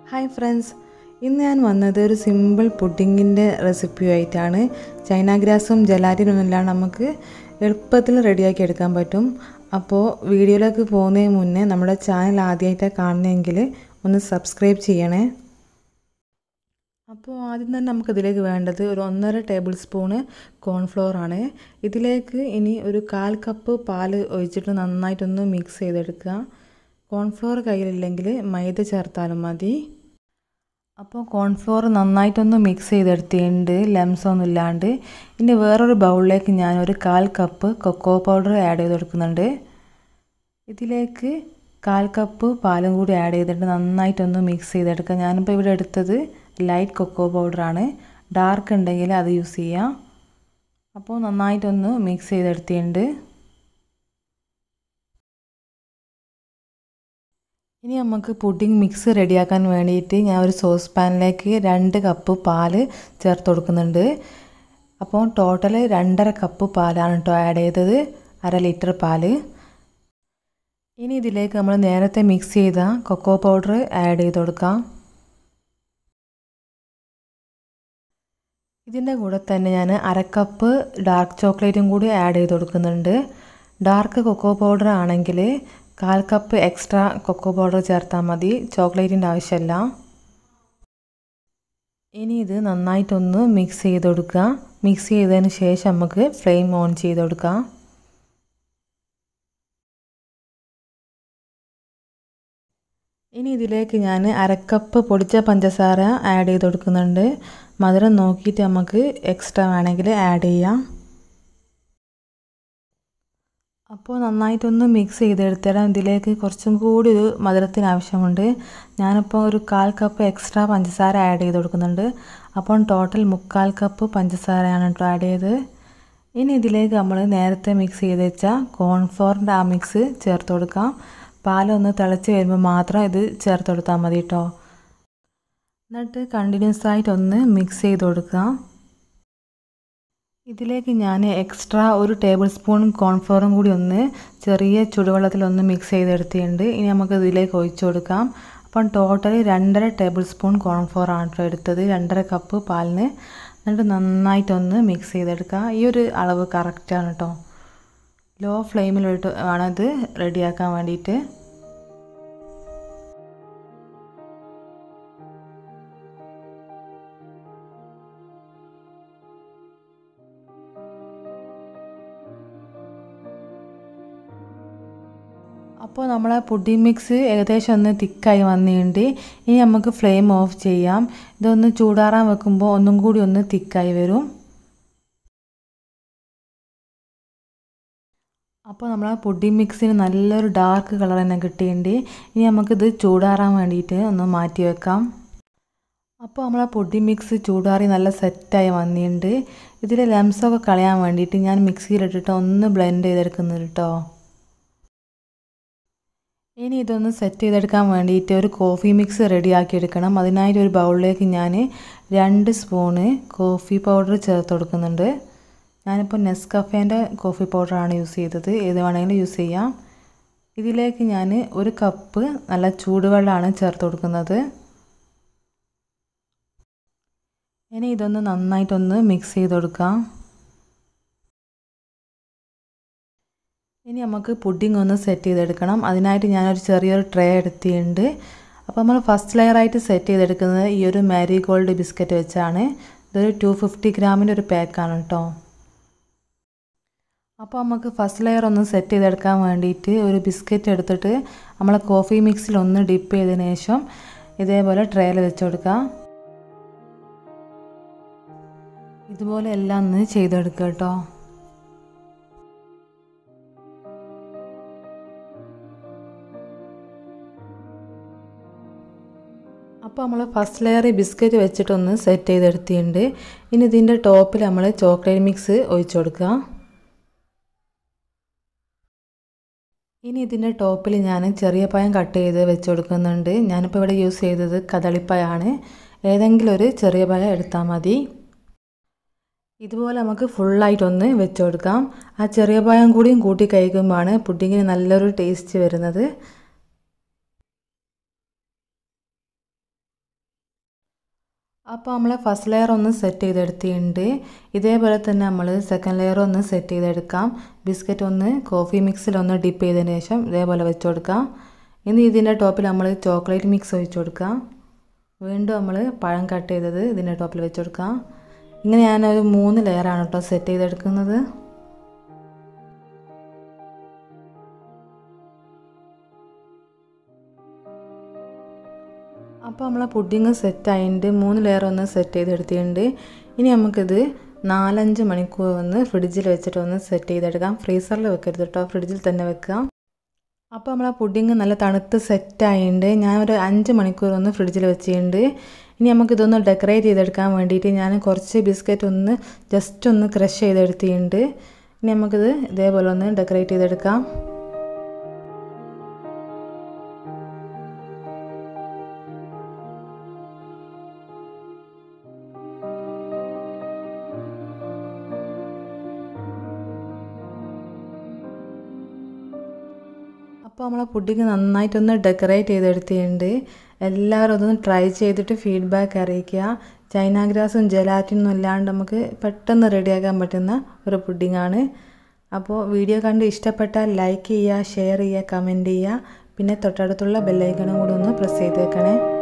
hi friends ഇന്ന് ഞാൻ വന്നത് ഒരു സിമ്പിൾ പുഡിങ്ങിൻ്റെ റെസിപ്പിയുമായിട്ടാണ് ചൈന ഗ്രാസും ജലാറ്റിനും എല്ലാം നമുക്ക് എളുപ്പത്തിൽ റെഡിയാക്കി എടുക്കാൻ പറ്റും അപ്പോൾ വീഡിയോയിലേക്ക് പോകുന്നതിന് മുന്നേ നമ്മുടെ ചാനൽ ആദ്യമായിട്ടാണ് കാണുന്നതെങ്കിൽ ഒന്ന് സബ്സ്ക്രൈബ് ചെയ്യണേ അപ്പോൾ ആദ്യം തന്നെ നമുക്കിതിലേക്ക് വേണ്ടത് ഒരു ഒന്നര ടേബിൾ സ്പൂണ് കോൺഫ്ലോർ ആണ് ഇതിലേക്ക് ഇനി ഒരു കാൽ കപ്പ് പാല് ഒഴിച്ചിട്ട് നന്നായിട്ടൊന്ന് മിക്സ് ചെയ്തെടുക്കുക കോൺഫ്ലോർ കയ്യിലില്ലെങ്കിൽ മൈദ ചേർത്താലും മതി അപ്പോൾ കോൺഫ്ലോർ നന്നായിട്ടൊന്ന് മിക്സ് ചെയ്തെടുത്തിട്ടുണ്ട് ലംസ് ഒന്നും ഇല്ലാണ്ട് ഇനി വേറൊരു ബൗളിലേക്ക് ഞാൻ ഒരു കാൽ കപ്പ് കൊക്കോ പൗഡർ ആഡ് ചെയ്ത് കൊടുക്കുന്നുണ്ട് ഇതിലേക്ക് കാൽ കപ്പ് പാലും കൂടി ആഡ് ചെയ്തിട്ട് നന്നായിട്ടൊന്ന് മിക്സ് ചെയ്തെടുക്കുക ഞാനിപ്പോൾ ഇവിടെ എടുത്തത് ലൈറ്റ് കൊക്കോ പൗഡറാണ് ഡാർക്ക് ഉണ്ടെങ്കിൽ അത് യൂസ് ചെയ്യാം അപ്പോൾ നന്നായിട്ടൊന്ന് മിക്സ് ചെയ്തെടുത്തിട്ടുണ്ട് ഇനി നമുക്ക് പുഡിംഗ് മിക്സ് റെഡിയാക്കാൻ വേണ്ടിയിട്ട് ഞാൻ ഒരു സോസ് പാനിലേക്ക് രണ്ട് കപ്പ് പാല് ചേർത്ത് കൊടുക്കുന്നുണ്ട് അപ്പോൾ ടോട്ടൽ രണ്ടര കപ്പ് പാലാണ് കേട്ടോ ആഡ് ചെയ്തത് അര ലിറ്റർ പാല് ഇനി ഇതിലേക്ക് നമ്മൾ നേരത്തെ മിക്സ് ചെയ്ത കൊക്കോ പൗഡർ ആഡ് ചെയ്ത് കൊടുക്കാം ഇതിൻ്റെ കൂടെ തന്നെ ഞാൻ അരക്കപ്പ് ഡാർക്ക് ചോക്ലേറ്റും കൂടി ആഡ് ചെയ്ത് കൊടുക്കുന്നുണ്ട് ഡാർക്ക് കൊക്കോ പൗഡർ ആണെങ്കിൽ കാൽ കപ്പ് എക്സ്ട്രാ കൊക്കോ പൗഡർ ചേർത്താൽ മതി ചോക്ലേറ്റിൻ്റെ ആവശ്യമില്ല ഇനി ഇത് നന്നായിട്ടൊന്ന് മിക്സ് ചെയ്ത് കൊടുക്കുക മിക്സ് ചെയ്തതിന് ശേഷം നമുക്ക് ഫ്ലെയിം ഓൺ ചെയ്ത് കൊടുക്കാം ഇനി ഇതിലേക്ക് ഞാൻ അരക്കപ്പ് പൊടിച്ച പഞ്ചസാര ആഡ് ചെയ്ത് കൊടുക്കുന്നുണ്ട് മധുരം നോക്കിയിട്ട് നമുക്ക് എക്സ്ട്രാ വേണമെങ്കിൽ ആഡ് ചെയ്യാം അപ്പോൾ നന്നായിട്ടൊന്ന് മിക്സ് ചെയ്തെടുത്തിടാം ഇതിലേക്ക് കുറച്ചും കൂടി ഒരു മധുരത്തിന് ആവശ്യമുണ്ട് ഞാനിപ്പോൾ ഒരു കാൽ കപ്പ് എക്സ്ട്രാ പഞ്ചസാര ആഡ് ചെയ്ത് കൊടുക്കുന്നുണ്ട് അപ്പം ടോട്ടൽ മുക്കാൽ കപ്പ് പഞ്ചസാരയാണ് കേട്ടോ ആഡ് ചെയ്ത് ഇനി ഇതിലേക്ക് നമ്മൾ നേരത്തെ മിക്സ് ചെയ്ത് വെച്ച കോൺഫ്ലോറിൻ്റെ ആ മിക്സ് ചേർത്ത് കൊടുക്കാം പാലൊന്ന് തിളച്ച് വരുമ്പോൾ മാത്രം ഇത് ചേർത്ത് കൊടുത്താൽ മതി കേട്ടോ എന്നിട്ട് കണ്ടിന്യൂസ് ആയിട്ടൊന്ന് മിക്സ് ചെയ്ത് കൊടുക്കാം ഇതിലേക്ക് ഞാൻ എക്സ്ട്രാ ഒരു ടേബിൾ സ്പൂൺ കോൺഫ്ലോറും കൂടി ഒന്ന് ചെറിയ ചുടുവെള്ളത്തിലൊന്ന് മിക്സ് ചെയ്തെടുത്തിട്ടുണ്ട് ഇനി നമുക്ക് ഇതിലേക്ക് ഒഴിച്ചു കൊടുക്കാം അപ്പം ടോട്ടൽ രണ്ടര ടേബിൾ സ്പൂൺ കോൺഫ്ലോർ ആണ് കേട്ടോ എടുത്തത് രണ്ടര കപ്പ് പാലിന് എന്നിട്ട് നന്നായിട്ടൊന്ന് മിക്സ് ചെയ്തെടുക്കുക ഈ ഒരു അളവ് കറക്റ്റാണ് കേട്ടോ ലോ ഫ്ലെയിമിലിട്ട് വേണം ഇത് റെഡിയാക്കാൻ വേണ്ടിയിട്ട് അപ്പോൾ നമ്മളെ പുഡിംഗ് മിക്സ് ഏകദേശം ഒന്ന് തിക്കായി വന്നിട്ടുണ്ട് ഇനി നമുക്ക് ഫ്ലെയിം ഓഫ് ചെയ്യാം ഇതൊന്ന് ചൂടാറാൻ വെക്കുമ്പോൾ ഒന്നും കൂടി ഒന്ന് തിക്കായി വരും അപ്പോൾ നമ്മൾ പുഡിംഗ് മിക്സിന് നല്ലൊരു ഡാർക്ക് കളർ തന്നെ കിട്ടിയിട്ടുണ്ട് ഇനി നമുക്കിത് ചൂടാറാൻ വേണ്ടിയിട്ട് ഒന്ന് മാറ്റി വെക്കാം അപ്പോൾ നമ്മളെ പുഡിംഗ് മിക്സ് ചൂടാറി നല്ല സെറ്റായി വന്നിട്ടുണ്ട് ഇതിലെ ലംസൊക്കെ കളയാൻ വേണ്ടിയിട്ട് ഞാൻ മിക്സിയിലിട്ടിട്ട് ഒന്ന് ബ്ലെൻഡ് ചെയ്തെടുക്കുന്നുണ്ട് കേട്ടോ ഇനി ഇതൊന്ന് സെറ്റ് ചെയ്തെടുക്കാൻ വേണ്ടിയിട്ട് ഒരു കോഫി മിക്സ് റെഡിയാക്കി എടുക്കണം അതിനായിട്ട് ഒരു ബൗളിലേക്ക് ഞാൻ രണ്ട് സ്പൂണ് കോഫി പൗഡർ ചേർത്ത് കൊടുക്കുന്നുണ്ട് ഞാനിപ്പോൾ നെസ്കഫേൻ്റെ കോഫി പൗഡറാണ് യൂസ് ചെയ്തത് ഏത് വേണമെങ്കിലും യൂസ് ചെയ്യാം ഇതിലേക്ക് ഞാൻ ഒരു കപ്പ് നല്ല ചൂടുവെള്ളമാണ് ചേർത്ത് കൊടുക്കുന്നത് ഇനി ഇതൊന്ന് നന്നായിട്ടൊന്ന് മിക്സ് ചെയ്ത് കൊടുക്കാം ഇനി നമുക്ക് പുഡിംഗ് ഒന്ന് സെറ്റ് ചെയ്തെടുക്കണം അതിനായിട്ട് ഞാനൊരു ചെറിയൊരു ട്രേ എടുത്തിട്ടുണ്ട് അപ്പോൾ നമ്മൾ ഫസ്റ്റ് ലെയറായിട്ട് സെറ്റ് ചെയ്തെടുക്കുന്നത് ഈ ഒരു മാരി ഗോൾഡ് ബിസ്ക്കറ്റ് വെച്ചാണ് ഇതൊരു ടു ഫിഫ്റ്റി ഗ്രാമിൻ്റെ ഒരു പാക്കാണ് കേട്ടോ അപ്പോൾ നമുക്ക് ഫസ്റ്റ് ലെയർ ഒന്ന് സെറ്റ് ചെയ്തെടുക്കാൻ വേണ്ടിയിട്ട് ഒരു ബിസ്ക്കറ്റ് എടുത്തിട്ട് നമ്മൾ കോഫി മിക്സിൽ ഒന്ന് ഡിപ്പ് ചെയ്തതിന് ശേഷം ഇതേപോലെ ട്രേയിൽ വെച്ച് കൊടുക്കുക ഇതുപോലെ എല്ലാം ഒന്ന് ചെയ്തെടുക്കുക കേട്ടോ അപ്പോൾ നമ്മൾ ഫസ്റ്റ് ലെയർ ബിസ്ക്കറ്റ് വെച്ചിട്ടൊന്ന് സെറ്റ് ചെയ്തെടുത്തിട്ടുണ്ട് ഇനി ഇതിൻ്റെ ടോപ്പിൽ നമ്മൾ ചോക്ലേറ്റ് മിക്സ് ഒഴിച്ചു കൊടുക്കുക ഇനി ഇതിൻ്റെ ടോപ്പിൽ ഞാൻ ചെറിയ പഴം കട്ട് ചെയ്ത് വെച്ച് കൊടുക്കുന്നുണ്ട് ഞാനിപ്പോൾ ഇവിടെ യൂസ് ചെയ്തത് കദളിപ്പഴമാണ് ഏതെങ്കിലും ഒരു ചെറിയ പഴം എടുത്താൽ മതി ഇതുപോലെ നമുക്ക് ഫുള്ളായിട്ടൊന്ന് വെച്ച് കൊടുക്കാം ആ ചെറിയ പഴം കൂടിയും കൂട്ടി കഴിക്കുമ്പോഴാണ് പുഡിങ്ങിന് നല്ലൊരു ടേസ്റ്റ് വരുന്നത് അപ്പോൾ നമ്മൾ ഫസ്റ്റ് ലെയർ ഒന്ന് സെറ്റ് ചെയ്തെടുത്തിട്ടുണ്ട് ഇതേപോലെ തന്നെ നമ്മൾ സെക്കൻഡ് ലെയർ ഒന്ന് സെറ്റ് ചെയ്തെടുക്കാം ബിസ്ക്കറ്റ് ഒന്ന് കോഫി മിക്സിൽ ഒന്ന് ഡിപ്പ് ചെയ്തതിന് ശേഷം ഇതേപോലെ വെച്ച് കൊടുക്കാം ഇനി ഇതിൻ്റെ ടോപ്പിൽ നമ്മൾ ചോക്ലേറ്റ് മിക്സ് ഒഴിച്ച് കൊടുക്കാം വീണ്ടും നമ്മൾ പഴം കട്ട് ചെയ്തത് ഇതിൻ്റെ ടോപ്പിൽ വെച്ച് കൊടുക്കാം ഇങ്ങനെ ഞാനൊരു മൂന്ന് ലെയറാണ് കേട്ടോ സെറ്റ് ചെയ്തെടുക്കുന്നത് അപ്പോൾ നമ്മളെ പുഡിങ് സെറ്റ് ആയിട്ടുണ്ട് മൂന്ന് ലെയർ ഒന്ന് സെറ്റ് ചെയ്തെടുത്തിട്ടുണ്ട് ഇനി നമുക്കിത് നാലഞ്ച് മണിക്കൂർ ഒന്ന് ഫ്രിഡ്ജിൽ വെച്ചിട്ട് ഒന്ന് സെറ്റ് ചെയ്തെടുക്കാം ഫ്രീസറിൽ വെക്കരുത് കേട്ടോ ഫ്രിഡ്ജിൽ തന്നെ വെക്കാം അപ്പോൾ നമ്മളെ പുഡിങ് നല്ല തണുത്ത് സെറ്റായിട്ടുണ്ട് ഞാൻ ഒരു അഞ്ച് മണിക്കൂർ ഒന്ന് ഫ്രിഡ്ജിൽ വെച്ചിട്ടുണ്ട് ഇനി നമുക്കിതൊന്ന് ഡെക്കറേറ്റ് ചെയ്തെടുക്കാൻ വേണ്ടിയിട്ട് ഞാൻ കുറച്ച് ബിസ്ക്കറ്റ് ഒന്ന് ജസ്റ്റ് ഒന്ന് ക്രഷ് ചെയ്തെടുത്തിട്ടുണ്ട് ഇനി നമുക്കിത് ഇതേപോലെ ഒന്ന് ഡെക്കറേറ്റ് ചെയ്തെടുക്കാം അപ്പോൾ നമ്മളെ പുഡിങ് നന്നായിട്ടൊന്ന് ഡെക്കറേറ്റ് ചെയ്തെടുത്തിട്ടുണ്ട് എല്ലാവരും അതൊന്ന് ട്രൈ ചെയ്തിട്ട് ഫീഡ്ബാക്ക് അറിയിക്കുക ചൈന ഗ്രാസും ജലാറ്റിനും ഇല്ലാണ്ട് നമുക്ക് പെട്ടെന്ന് റെഡിയാക്കാൻ പറ്റുന്ന ഒരു പുഡിങ്ങാണ് അപ്പോൾ വീഡിയോ കണ്ട് ഇഷ്ടപ്പെട്ടാൽ ലൈക്ക് ചെയ്യുക ഷെയർ ചെയ്യുക കമൻറ്റ് ചെയ്യുക പിന്നെ തൊട്ടടുത്തുള്ള ബെല്ലൈക്കണും കൂടെ ഒന്ന് പ്രസ് ചെയ്തേക്കണേ